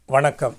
வணக்கம்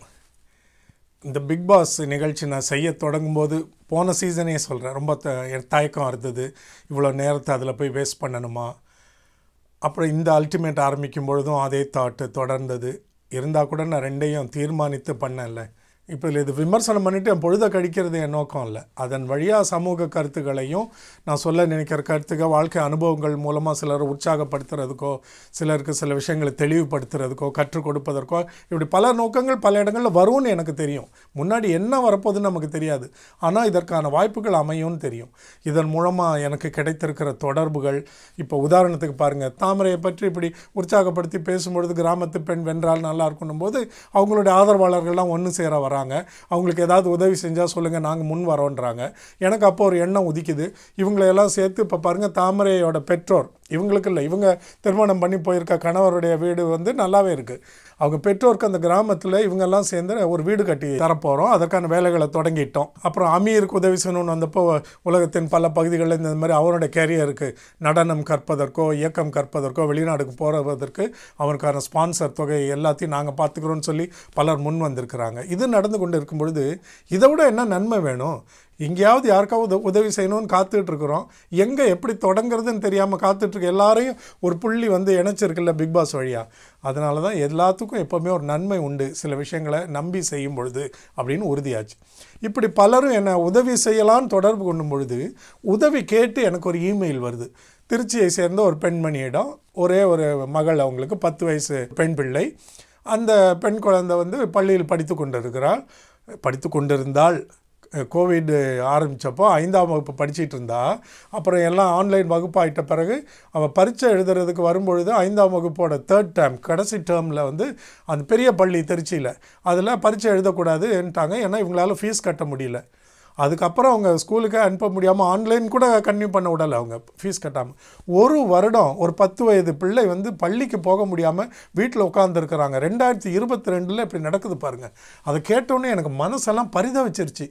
இந்த big pass நிகழ்ச்சி நான் செய்ய தொடங்கும்போது போன சீசனே சொல்கிறேன் ரொம்ப த எனக்கு தயக்கம் இருந்தது இவ்வளோ நேரத்தை அதில் போய் வேஸ்ட் பண்ணணுமா அப்புறம் இந்த அல்டிமேட் ஆரம்பிக்கும் பொழுதும் அதே தாட்டு தொடர்ந்தது இருந்தால் கூட நான் ரெண்டையும் தீர்மானித்து பண்ணல இப்போ இது விமர்சனம் பண்ணிவிட்டு என் பொழுதை கழிக்கிறது என் நோக்கம் இல்லை அதன் வழியாக சமூக கருத்துக்களையும் நான் சொல்ல நினைக்கிற கருத்துக்கள் வாழ்க்கை அனுபவங்கள் மூலமாக சிலர் உற்சாகப்படுத்துறதுக்கோ சிலருக்கு சில விஷயங்களை தெளிவுபடுத்துறதுக்கோ கற்றுக் கொடுப்பதற்கோ இப்படி பல நோக்கங்கள் பல இடங்களில் வரும்னு எனக்கு தெரியும் முன்னாடி என்ன வரப்போகுதுன்னு நமக்கு தெரியாது ஆனால் இதற்கான வாய்ப்புகள் அமையும்னு தெரியும் இதன் மூலமாக எனக்கு கிடைத்திருக்கிற தொடர்புகள் இப்போ உதாரணத்துக்கு பாருங்கள் தாமரையை பற்றி இப்படி உற்சாகப்படுத்தி பேசும்பொழுது கிராமத்து பெண் வென்றால் நல்லா இருக்கணும் போது அவங்களுடைய ஆதரவாளர்கள்லாம் ஒன்று சேர வராங்க அவங்களுக்கு ஏதாவது உதவி செஞ்சால் சொல்லுங்கள் நாங்கள் முன் வரோன்றாங்க எனக்கு அப்போ ஒரு எண்ணம் உதிக்குது இவங்களையெல்லாம் சேர்த்து இப்போ பாருங்கள் தாமரையோட பெற்றோர் இவங்களுக்கு இல்லை இவங்க திருமணம் பண்ணி போயிருக்க கணவருடைய வீடு வந்து நல்லாவே இருக்குது அவங்க பெற்றோருக்கு அந்த கிராமத்தில் இவங்கெல்லாம் சேர்ந்து ஒரு வீடு கட்டி தரப்போகிறோம் அதற்கான வேலைகளை தொடங்கிட்டோம் அப்புறம் அமீருக்கு உதவி செய்யணும்னு வந்தப்போ உலகத்தின் பல பகுதிகளில் இந்த மாதிரி அவனுடைய கேரியருக்கு நடனம் கற்பதற்கோ இயக்கம் கற்பதற்கோ வெளிநாடுக்கு போகிறதற்கு அவனுக்கான ஸ்பான்சர் தொகை எல்லாத்தையும் நாங்கள் பார்த்துக்கிறோன்னு சொல்லி பலர் முன் வந்திருக்கிறாங்க இது நடந்து கொண்டு இருக்கும் பொழுது இதை விட என்ன நன்மை வேணும் எங்கேயாவது யாருக்காவது உத- உதவி செய்யணும்னு காத்துட்டு இருக்கிறோம் எங்கே எப்படி தொடங்குறதுன்னு தெரியாமல் காத்துட்ருக்க எல்லாரையும் ஒரு புள்ளி வந்து இணைச்சிருக்குல்ல பிக் பாஸ் வழியாக அதனால தான் எல்லாத்துக்கும் எப்போவுமே ஒரு நன்மை உண்டு சில விஷயங்களை நம்பி செய்யும் பொழுது அப்படின்னு உறுதியாச்சு இப்படி பலரும் என்னை உதவி செய்யலான்னு தொடர்பு கொள்ளும் பொழுது உதவி கேட்டு எனக்கு ஒரு இமெயில் வருது திருச்சியை சேர்ந்த ஒரு பெண்மணியிடம் ஒரே ஒரு மகள் அவங்களுக்கு பத்து வயசு பெண் பிள்ளை அந்த பெண் குழந்தை வந்து பள்ளியில் படித்து கொண்டிருக்கிறாள் படித்து கொண்டிருந்தால் கோவிட் ஆரம்பித்தப்போ ஐந்தாம் வகுப்பு படிச்சிட்டு இருந்தா அப்புறம் எல்லாம் ஆன்லைன் வகுப்பாயிட்ட பிறகு அவள் பரீட்சை எழுதுறதுக்கு வரும்பொழுது ஐந்தாம் வகுப்போட தேர்ட் டேர்ம் கடைசி டேர்மில் வந்து அந்த பெரிய பள்ளி திருச்சியில் அதில் பரீட்சை எழுதக்கூடாதுன்ட்டாங்க ஏன்னா இவங்களால ஃபீஸ் கட்ட முடியல அதுக்கப்புறம் அவங்க ஸ்கூலுக்கு அனுப்ப முடியாமல் ஆன்லைன் கூட கன்டினியூ பண்ண விடலை அவங்க ஃபீஸ் கட்டாமல் ஒரு வருடம் ஒரு பத்து வயது பிள்ளை வந்து பள்ளிக்கு போக முடியாமல் வீட்டில் உட்காந்துருக்குறாங்க ரெண்டாயிரத்தி இருபத்தி ரெண்டில் இப்படி நடக்குது பாருங்கள் அதை கேட்டோன்னே எனக்கு மனசெல்லாம் பரிதவிச்சிருச்சு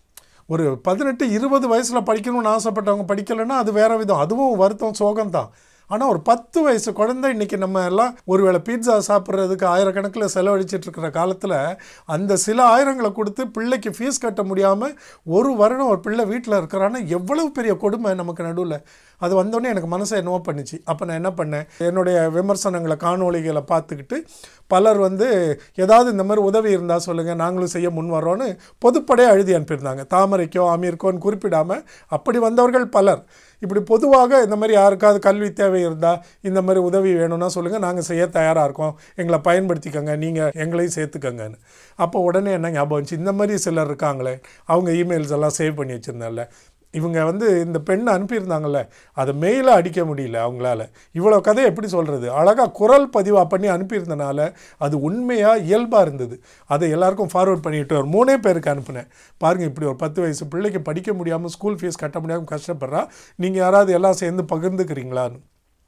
ஒரு பதினெட்டு இருபது வயசில் படிக்கணும்னு ஆசைப்பட்டவங்க படிக்கலைன்னா அது வேற விதம் அதுவும் வருத்தம் சோகம்தான் ஆனால் ஒரு பத்து வயசு குழந்தை இன்றைக்கி நம்ம எல்லாம் ஒருவேளை பீட்சா சாப்பிட்றதுக்கு ஆயிரக்கணக்கில் செலவழிச்சிட்டு இருக்கிற காலத்தில் அந்த சில ஆயிரங்களை கொடுத்து பிள்ளைக்கு ஃபீஸ் கட்ட முடியாமல் ஒரு வருடம் ஒரு பிள்ளை வீட்டில் இருக்கிறான்னா எவ்வளவு பெரிய கொடுமை நமக்கு நடுவில் அது வந்தோடனே எனக்கு மனசை என்னவோ பண்ணுச்சு அப்போ நான் என்ன பண்ணேன் என்னுடைய விமர்சனங்களை காணொளிகளை பார்த்துக்கிட்டு பலர் வந்து ஏதாவது இந்த மாதிரி உதவி இருந்தால் சொல்லுங்கள் நாங்களும் செய்ய முன் வரோன்னு பொதுப்படையாக எழுதி அனுப்பியிருந்தாங்க தாமரைக்கோ அமீருக்கோன்னு குறிப்பிடாமல் அப்படி வந்தவர்கள் பலர் இப்படி பொதுவாக இந்த மாதிரி யாருக்காவது கல்வி தேவை இருந்தால் இந்த மாதிரி உதவி வேணும்னா சொல்லுங்கள் நாங்கள் செய்ய தயாராக இருக்கோம் எங்களை பயன்படுத்திக்கோங்க நீங்கள் எங்களையும் சேர்த்துக்கங்கன்னு அப்போ உடனே என்ன ஞாபகம் வந்துச்சு இந்த மாதிரி சிலர் இருக்காங்களே அவங்க இமெயில்ஸ் எல்லாம் சேவ் பண்ணி வச்சுருந்தேன்ல இவங்க வந்து இந்த பெண்ணை அனுப்பியிருந்தாங்கல்ல அதை மெயிலாக அடிக்க முடியல அவங்களால இவ்வளோ கதை எப்படி சொல்கிறது அழகாக குரல் பதிவாக பண்ணி அனுப்பியிருந்தனால அது உண்மையாக இயல்பாக இருந்தது அதை எல்லாருக்கும் ஃபார்வர்ட் பண்ணிட்டு ஒரு மூணே பேருக்கு அனுப்புனேன் பாருங்கள் இப்படி ஒரு பத்து வயசு பிள்ளைக்கு படிக்க முடியாமல் ஸ்கூல் ஃபீஸ் கட்ட முடியாமல் கஷ்டப்படுறா நீங்கள் யாராவது எல்லாம் சேர்ந்து பகிர்ந்துக்கிறீங்களான்னு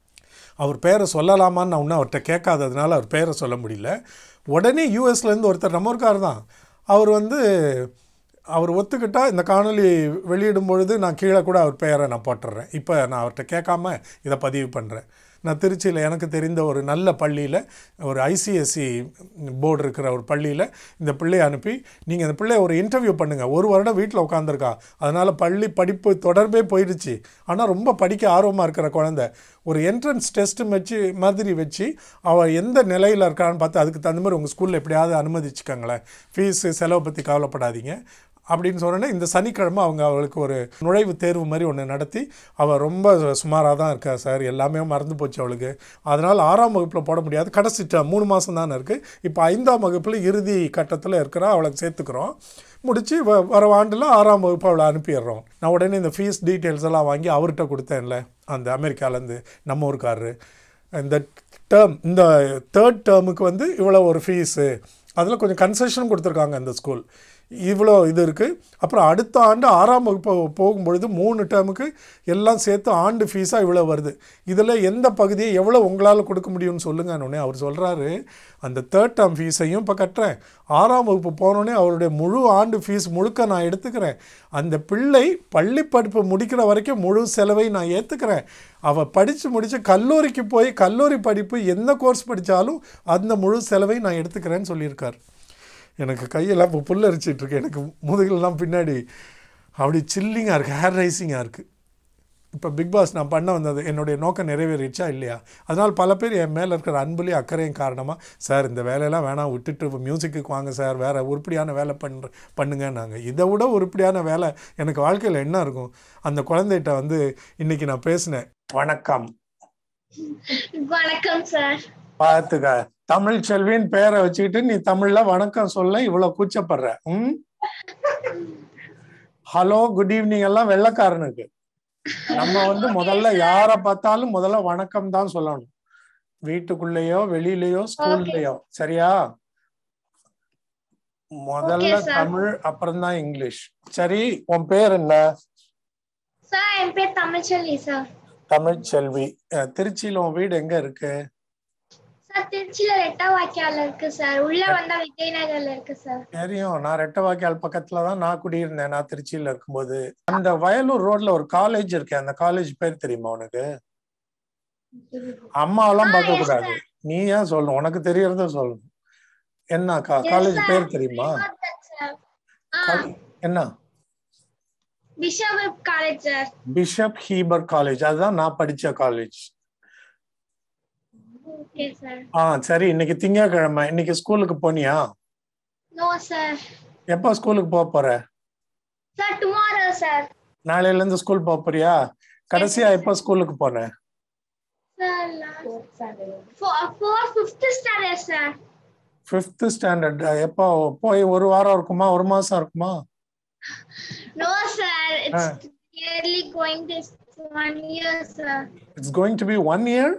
அவர் பேரை சொல்லலாமான்னு நான் இன்னும் அவர்கிட்ட கேட்காததுனால அவர் பேரை சொல்ல முடியல உடனே யூஎஸ்லேருந்து ஒருத்தர் நம்ம இருக்கார் தான் அவர் வந்து அவர் ஒத்துக்கிட்டா இந்த காணொளி வெளியிடும் பொழுது நான் கீழே கூட அவர் பெயரை நான் போட்டுடுறேன் இப்போ நான் அவர்கிட்ட கேட்காம இதை பதிவு பண்ணுறேன் நான் திருச்சியில் எனக்கு தெரிந்த ஒரு நல்ல பள்ளியில் ஒரு ஐசிஎஸ்சி போர்டு இருக்கிற ஒரு பள்ளியில் இந்த பிள்ளையை அனுப்பி நீங்கள் இந்த பிள்ளைய ஒரு இன்டர்வியூ பண்ணுங்கள் ஒரு வருடம் வீட்டில் உட்காந்துருக்கா அதனால் பள்ளி படிப்பு தொடர்பே போயிடுச்சு ஆனால் ரொம்ப படிக்க ஆர்வமாக இருக்கிற குழந்தை ஒரு என்ட்ரன்ஸ் டெஸ்ட் வச்சு மாதிரி வச்சு அவள் எந்த நிலையில் இருக்கான்னு பார்த்து அதுக்கு தகுந்த மாதிரி உங்கள் ஸ்கூலில் எப்படியாவது அனுமதிச்சுக்கோங்களேன் ஃபீஸு செலவு பற்றி கவலைப்படாதீங்க அப்படின்னு சொன்னோன்னே இந்த சனிக்கிழமை அவங்க அவளுக்கு ஒரு நுழைவுத் தேர்வு மாதிரி ஒன்று நடத்தி அவள் ரொம்ப சுமாராக தான் இருக்கா சார் எல்லாமே மறந்து போச்சு அவளுக்கு அதனால் ஆறாம் வகுப்பில் போட முடியாது கடைசி term, மூணு மாதம் தானே இருக்குது இப்போ ஐந்தாம் வகுப்பில் இறுதி கட்டத்தில் இருக்கிறா அவளுக்கு சேர்த்துக்கிறோம் முடித்து வ வர ஆண்டில் ஆறாம் வகுப்பு அவளை அனுப்பிடுறோம் நான் உடனே இந்த ஃபீஸ் டீட்டெயில்ஸ் எல்லாம் வாங்கி அவர்கிட்ட கொடுத்தேன்ல அந்த அமெரிக்காலேருந்து நம்ம ஊருக்காரரு இந்த டேர்ம் இந்த தேர்ட் டேர்முக்கு வந்து இவ்வளோ ஒரு ஃபீஸு அதில் கொஞ்சம் கன்செஷன் கொடுத்துருக்காங்க இந்த ஸ்கூல் இவ்வளோ இது இருக்குது அப்புறம் அடுத்த ஆண்டு ஆறாம் வகுப்பு போகும்பொழுது மூணு டேர்முக்கு எல்லாம் சேர்த்து ஆண்டு ஃபீஸாக இவ்வளோ வருது இதில் எந்த பகுதியை எவ்வளோ உங்களால் கொடுக்க முடியும்னு சொல்லுங்கன்னு அவர் சொல்கிறாரு அந்த தேர்ட் டேர்ம் ஃபீஸையும் இப்போ கட்டுறேன் ஆறாம் வகுப்பு போனோடனே அவருடைய முழு ஆண்டு ஃபீஸ் முழுக்க நான் எடுத்துக்கிறேன் அந்த பிள்ளை பள்ளி படிப்பு முடிக்கிற வரைக்கும் முழு செலவை நான் ஏற்றுக்கிறேன் அவள் படித்து முடித்து கல்லூரிக்கு போய் கல்லூரி படிப்பு எந்த கோர்ஸ் படித்தாலும் அந்த முழு செலவை நான் எடுத்துக்கிறேன்னு சொல்லியிருக்கார் எனக்கு கையெல்லாம் இப்போ புல்லரிச்சிட்டு இருக்கு எனக்கு முதுகிலெல்லாம் பின்னாடி அப்படி சில்லிங்காக இருக்குது ஹேர் ரைசிங்காக இருக்குது இப்போ பிக் பாஸ் நான் பண்ண வந்தது என்னுடைய நோக்கம் நிறைவேறிச்சா இல்லையா அதனால் பல பேர் என் மேலே இருக்கிற அன்புலேயும் அக்கறையும் காரணமாக சார் இந்த வேலையெல்லாம் வேணாம் விட்டுட்டு மியூசிக்கு வாங்க சார் வேறு உருப்படியான வேலை பண்ணுற பண்ணுங்கன்னாங்க இதை விட உருப்படியான வேலை எனக்கு வாழ்க்கையில் என்ன இருக்கும் அந்த குழந்தைகிட்ட வந்து இன்னைக்கு நான் பேசினேன் வணக்கம் வணக்கம் சார் பார்த்துக்க தமிழ் செல்வின் பேரை வச்சுக்கிட்டு நீ தமிழ்ல வணக்கம் சொல்ல இவ்வளவு கூச்சப்படுற ம் ஹலோ குட் ஈவினிங் எல்லாம் வெள்ளக்காரனுக்கு நம்ம வந்து முதல்ல யார பார்த்தாலும் முதல்ல வணக்கம் தான் சொல்லணும் வீட்டுக்குள்ளேயோ வெளியிலயோ ஸ்கூல்லயோ சரியா முதல்ல Okay, sir. தமிழ் அப்புறம் தான் இங்கிலீஷ் சரி உன் பேர் என்ன சார் என் பேர் தமிழ்ச்செல்வி சார் தமிழ் செல்வி அஹ், திருச்சியில உன் வீடு எங்க இருக்கு சார் திருச்சியில ரெட்டா வாக்கியால இருக்கு சார் உள்ள வந்தா விஜயநகர்ல இருக்கு சார் தெரியும் நான் ரெட்டவாக்கியால் பக்கத்துல தான் நான் குடியிருந்தேன் நான் திருச்சியில இருக்கும்போது அந்த வயலூர் ரோட்ல ஒரு காலேஜ் இருக்கு அந்த காலேஜ் பேர் தெரியுமா உனக்கு அம்மாவெல்லாம் ஆ, பார்க்க yes, கூடாது நீ ஏன் சொல்லணும் உனக்கு தெரியறத சொல்லணும் என்ன Yes, காலேஜ் sir. பேர் தெரியுமா சார் ஆ கால்- என்ன bishop college sir bishop Heber college அதுதான் நான் படிச்ச காலேஜ் ஓகே சார் ஆ சரி இன்னைக்கு திங்கட்கிழமை இன்னைக்கு ஸ்கூலுக்கு போனியா நோ சார் எப்போ ஸ்கூலுக்கு போக போற சார் டுமாரோ சார் நாளையில இருந்து ஸ்கூல் போக போறியா கடைசியா எப்போ ஸ்கூலுக்கு போன sir four fifth standard sir fifth standard எப்போ போய் ஒரு வாரம் இருக்குமா ஒரு மாசம் இருக்குமா no sir it's nearly going to one year sir it's going to be one year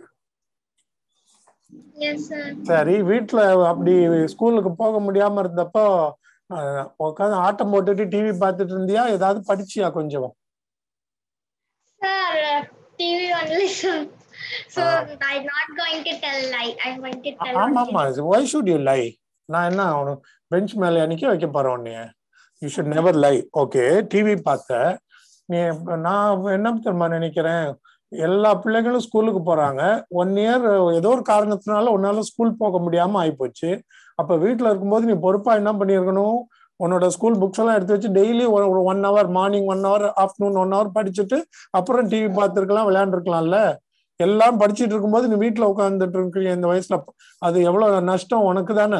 yes sir சரி வீட்ல அப்படி ஸ்கூலுக்கு போக முடியாம இருந்தப்போ உட்காந்து ஆட்டம் போட்டுட்டு டிவி பார்த்துட்டு இருந்தியா ஏதாவது படிச்சியா கொஞ்சம் Sir, TV only, sir. So Ah. I'm not going to tell lie. I'm going to tell. ஆமாமா ஒய் ஷுட் யூ லை நான் என்ன உனக்கு பெஞ்ச் மேல அன்னைக்கு வைக்க போறேன் உன்னைய you should never lie okay TV பார்த்த நீ நான் என்ன தெரியுமா நினைக்கிறேன் எல்லா பிள்ளைகளும் ஸ்கூலுக்கு போறாங்க ஒன் இயர் ஏதோ ஒரு காரணத்தினால உன்னால ஸ்கூல் போக முடியாம ஆயிப்போச்சு அப்ப வீட்ல இருக்கும்போது நீ பொறுப்பா என்ன பண்ணியிருக்கணும் உன்னோட ஸ்கூல் புக்ஸ் எல்லாம் எடுத்து வச்சு டெய்லி ஒரு one hour morning one hour afternoon one hour படிச்சுட்டு அப்புறம் டிவி பார்த்துருக்கலாம் விளையாண்டுருக்கலாம்ல எல்லாம் படிச்சுட்டு இருக்கும்போது நீ வீட்டுல உட்காந்துட்டு இருக்கிற இந்த வயசுல அது எவ்வளவு நஷ்டம் உனக்கு தானே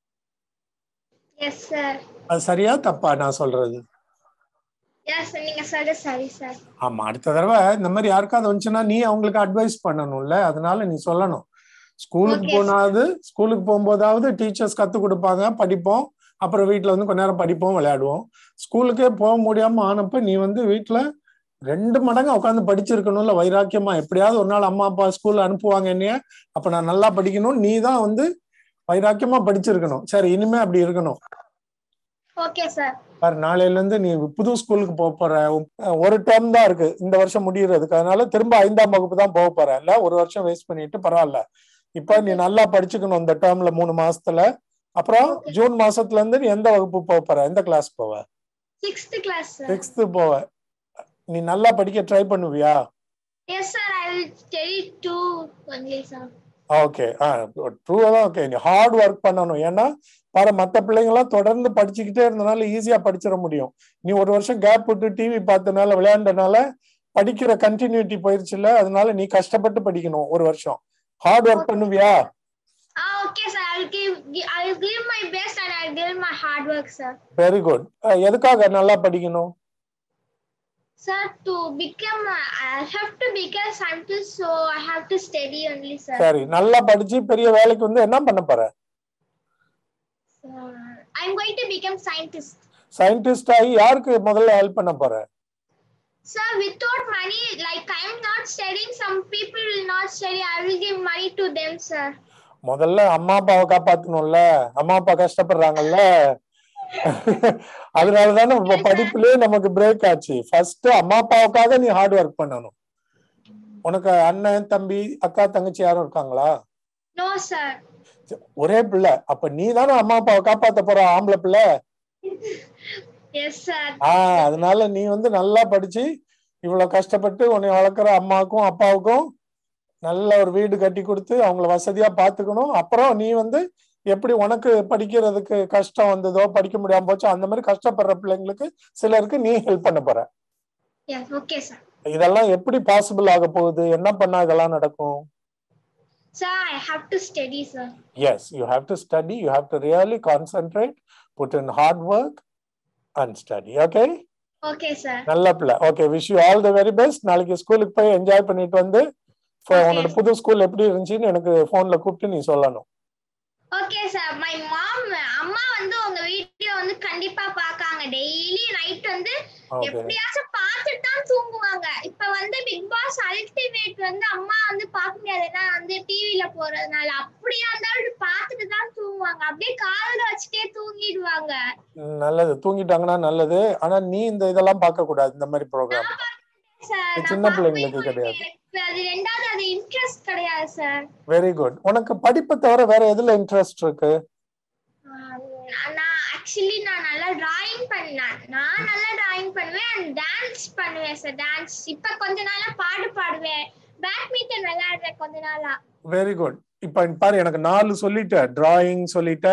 Yes, sir. அது சரியா தப்பா நான் சொல்றது Yes, sir. நீங்க சொல்றது சரி சார் ஆமா அடுத்த தடவை இந்த மாதிரி யாருக்காவது வந்துச்சுன்னா நீ அவங்களுக்கு அட்வைஸ் பண்ணணும்ல அதனால நீ சொல்லணும் ஸ்கூலுக்கு Okay. போனாவது ஸ்கூலுக்கு போகும்போதாவது டீச்சர்ஸ் கத்து கொடுப்பாங்க படிப்போம் அப்புறம் வீட்ல வந்து கொஞ்ச நேரம் படிப்போம் விளையாடுவோம் ஸ்கூலுக்கே போக முடியாம ஆனப்ப நீ வந்து வீட்ல ரெண்டு மடங்கா உட்காந்து படிச்சிருக்கணும்ல வைராக்கியமா எப்படியாவது ஒரு நாள் அம்மா அப்பா ஸ்கூல்ல அனுப்புவாங்க என்னைய அப்ப நான் நல்லா படிக்கணும் நீ தான் வந்து வைராக்கியமா படிச்சிருக்கணும் சரி இனிமே அப்படி இருக்கணும் ஓகே சார் பாரு நாளையில இருந்து நீ புது ஸ்கூலுக்கு போக போற உம், ஒரு டேர்ம் தான் இருக்கு இந்த வருஷம் முடியறதுக்கு அதனால திரும்ப ஐந்தாம் வகுப்பு தான் போக போற இல்ல ஒரு வருஷம் வேஸ்ட் பண்ணிட்டு பரவாயில்ல இப்ப நீ நல்லா படிச்சுக்கணும் இந்த டேர்ம்ல மூணு மாசத்துல அப்புறம் Okay. ஜூன் மாசத்துல இருந்து நீ எந்த வகுப்பு போக போற எந்த கிளாஸ் போவ சிக்ஸ்த் கிளாஸ் சார் சிக்ஸ்த் போவ நீ நல்லா படிக்க ட்ரை பண்ணுவியா yes sir I will study too only sir okay ஆ ட்ரூ தான் ஓகே நீ ஹார்ட் ஒர்க் பண்ணணும் ஏன்னா பாரு மத்த பிள்ளைங்க எல்லாம் தொடர்ந்து படிச்சுக்கிட்டே இருந்தனால ஈஸியா படிச்சிட முடியும் நீ ஒரு வருஷம் கேப் விட்டு டிவி பார்த்தனால விளையாண்டனால படிக்கிற கண்டினியூட்டி போயிருச்சுல அதனால நீ கஷ்டப்பட்டு படிக்கணும் ஒரு வருஷம் ஹார்ட் ஒர்க் பண்ணுவியா ஆ okay sir I will give I will give my best and I will my hard work sir very good எதுக்காக நல்லா படிக்கணும் sir to become I have to become scientist so I have to study only sir சரி நல்லா படிச்சு பெரிய வேலைக்கு வந்து என்ன பண்ண போற I am going to become scientist scientist ஆகி யாருக்கு முதல்ல ஹெல்ப் பண்ண போற Sir, without money, like I am not studying, some people will not study. I will give money to them, sir. முதல்ல அம்மா அப்பாவை காப்பாத்தணும்ல அம்மா அப்பா கஷ்டப்படுறாங்கல்ல அதனாலதானே இப்ப படிப்புலயே நமக்கு பிரேக் ஆச்சு ஃபர்ஸ்ட் அம்மா அப்பாவுக்காக நீ ஹார்ட் ஒர்க் பண்ணணும் உனக்கு அண்ணன் தம்பி அக்கா தங்கச்சி யாரும் இருக்காங்களா No, sir. ஒரே பிள்ளை அப்ப நீ தானே அம்மா அப்பாவை காப்பாத்த போற ஆம்பளை பிள்ளை Yes, sir. ஆஹ் அதனால நீ வந்து நல்லா படிச்சு இவ்வளவு கஷ்டப்பட்டு உன்னை வளர்க்குற அம்மாவுக்கும் அப்பாவுக்கும் நல்ல ஒரு வீடு கட்டி கொடுத்து அவங்கள வசதியா பாத்துக்கணும் அப்புறம் நீ வந்து எப்படி உனக்கு படிக்கிறதுக்கு கஷ்டம் வந்ததோ படிக்க முடியாம போச்சோ அந்த மாதிரி கஷ்டப்படுற பிள்ளைங்களுக்கு சிலருக்கு நீ ஹெல்ப் பண்ண போற Yes, okay, sir. இதெல்லாம் எப்படி பாசிபிள் ஆக போகுது என்ன பண்ணா இதெல்லாம் நடக்கும் Sir, I have to study, sir. Yes you have to study you have to really concentrate put in hard work and study okay Okay, sir. நல்ல பிள்ளை okay wish you all the very best நாளைக்கு ஸ்கூலுக்கு போய் enjoy பண்ணிட்டு வந்து இப்போ Okay. உன்னோட புது ஸ்கூல் எப்படி இருந்துச்சுன்னு எனக்கு போன்ல கூப்பிட்டு நீ சொல்லணும் ஓகே சார் மை மாம் அம்மா வந்து உங்க வீடியோ வந்து கண்டிப்பா பாக்காங்க டெய்லி நைட் வந்து ஓகே எப்படியாச்சும் பார்த்துட்டு தான் தூங்குவாங்க இப்ப வந்து பிக் பாஸ் அல்டிமேட் வந்து அம்மா வந்து பார்க்க முடியாது ஏன்னா வந்து டிவில போறதுனால அப்படியா இருந்தாலும் பார்த்துட்டு தான் தூங்குவாங்க அப்படியே காதுல வச்சுட்டே தூங்கிடுவாங்க நல்லது தூங்கிட்டாங்கன்னா நல்லது ஆனா நீ இந்த இதெல்லாம் பார்க்க கூடாது இந்த மாதிரி ப்ரோக்ராம் சார் இது சின்ன பிள்ளைங்களுக்கு கிடையாது. அது ரெண்டாவது அது இன்ட்ரெஸ்ட் கிடையாது சார் வெரி குட் உனக்கு படிப்பை தவிர வேற எதுல இன்ட்ரெஸ்ட் இருக்கு நான் ஆக்சுவலி நான் நல்லா டிராயிங் பண்ணேன் நான் நல்லா டிராயிங் பண்ணுவேன் அண்ட் டான்ஸ் பண்ணுவேன் சார் டான்ஸ் இப்ப கொஞ்ச நாளா பாட்டு பாடுவேன் பேட்மிண்டன் விளையாடுறேன் கொஞ்ச நாளா வெரி குட் இப்ப பாரு எனக்கு நாலு சொல்லிட்ட டிராயிங் சொல்லிட்ட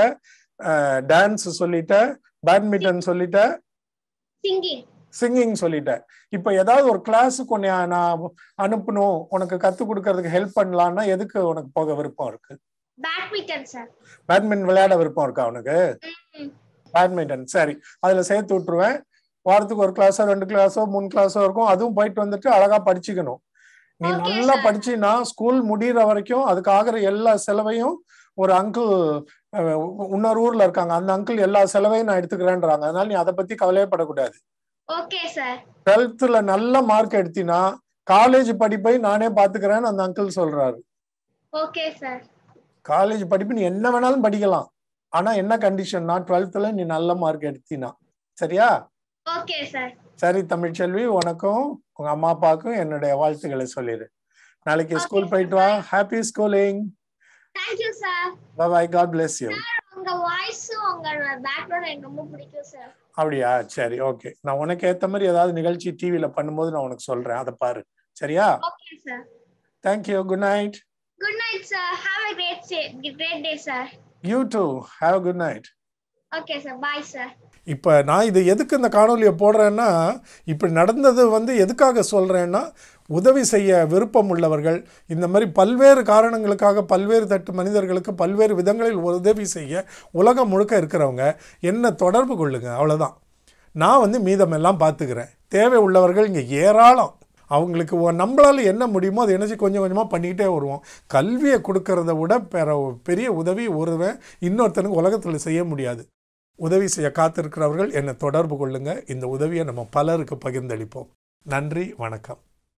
டான்ஸ் சொல்லிட்ட பேட்மிண்டன் சொல்லிட்ட சிங்கிங் சிங்கிங் சொல்லிட்டேன் இப்ப ஏதாவது ஒரு கிளாஸுக்கு உன்னை நான் அனுப்பணும் உனக்கு கத்து கொடுக்கறதுக்கு ஹெல்ப் பண்ணலாம்னா எதுக்கு உனக்கு போக விருப்பம் இருக்கு பேட்மிண்டன் சார் பேட்மிண்டன் விளையாட விருப்பம் இருக்கா உனக்கு பேட்மிண்டன் சரி அதுல சேர்த்து விட்டுருவேன் வாரத்துக்கு ஒரு கிளாஸோ ரெண்டு கிளாஸோ மூணு கிளாஸோ இருக்கும் அதுவும் போயிட்டு வந்துட்டு அழகா படிச்சுக்கணும் நீ Okay, நல்லா sir. படிச்சினா ஸ்கூல் முடியிற வரைக்கும் அதுக்கு ஆகிற எல்லா செலவையும் ஒரு அங்கிள் இன்னொரு ஊர்ல இருக்காங்க அந்த அங்கிள் எல்லா செலவையும் நான் எடுத்துக்கிறேன்றாங்க அதனால நீ அதை பத்தி கவலையப்படக்கூடாது ஓகே சார் டுவெல்த்ல நல்ல மார்க் எடுத்தினா காலேஜ் படிப்பை நானே பாத்துக்கிறேன்னு அந்த அங்கிள் சொல்றாரு ஓகே சார் காலேஜ் படிப்பு நீ என்ன வேணாலும் படிக்கலாம் ஆனா என்ன கண்டிஷன்னா டுவெல்த்ல நீ நல்ல மார்க் எடுத்தினா சரியா ஓகே சார் சரி தமிழ்ச்செல்வி உனக்கும் உங்க அம்மா அப்பாவுக்கும் என்னுடைய வாழ்த்துக்களை சொல்லிடு நாளைக்கு Okay, ஸ்கூல் sir. போயிட்டு வா happy schooling thank you sir bye God bless you உங்க வாய்ஸும் உங்க பேக்ரவுண்ட் எனக்கு ரொம்ப பிடிக்கும் சார் அப்படியா சரி ஓகே நான் உனக்கு ஏத்த மாதிரி ஏதாவது நிகழ்ச்சி டிவில பண்ணும்போது நான் உனக்கு சொல்றேன் அதை பாரு சரியா okay sir thank you good night good night sir have a great day great day sir you too have good night okay sir bye sir இப்போ நான் இது எதுக்கு இந்த காணொலியை போடுறேன்னா இப்படி நடந்தது வந்து எதுக்காக சொல்கிறேன்னா உதவி செய்ய விருப்பம் உள்ளவர்கள் இந்த மாதிரி பல்வேறு காரணங்களுக்காக பல்வேறு தட்டு மனிதர்களுக்கு பல்வேறு விதங்களில் உதவி செய்ய உலகம் முழுக்க இருக்கிறவங்க என்ன தொடர்பு கொள்ளுங்க அவ்வளோதான் நான் வந்து மீதமெல்லாம் பார்த்துக்கிறேன் தேவை உள்ளவர்கள் இங்கே ஏராளம் அவங்களுக்கு ஒ- நம்மளால என்ன முடியுமோ அதை நினச்சி கொஞ்சம் கொஞ்சமாக பண்ணிக்கிட்டே வருவோம் கல்வியை கொடுக்கறத விட பெற பெரிய உதவி ஒருவன் இன்னொருத்தனுக்கு உலகத்தில் செய்ய முடியாது உதவி செய்ய காத்திருக்கிறவர்கள் என்னை தொடர்பு கொள்ளுங்க இந்த உதவியை நம்ம பலருக்கு பகிர்ந்தளிப்போம் நன்றி வணக்கம்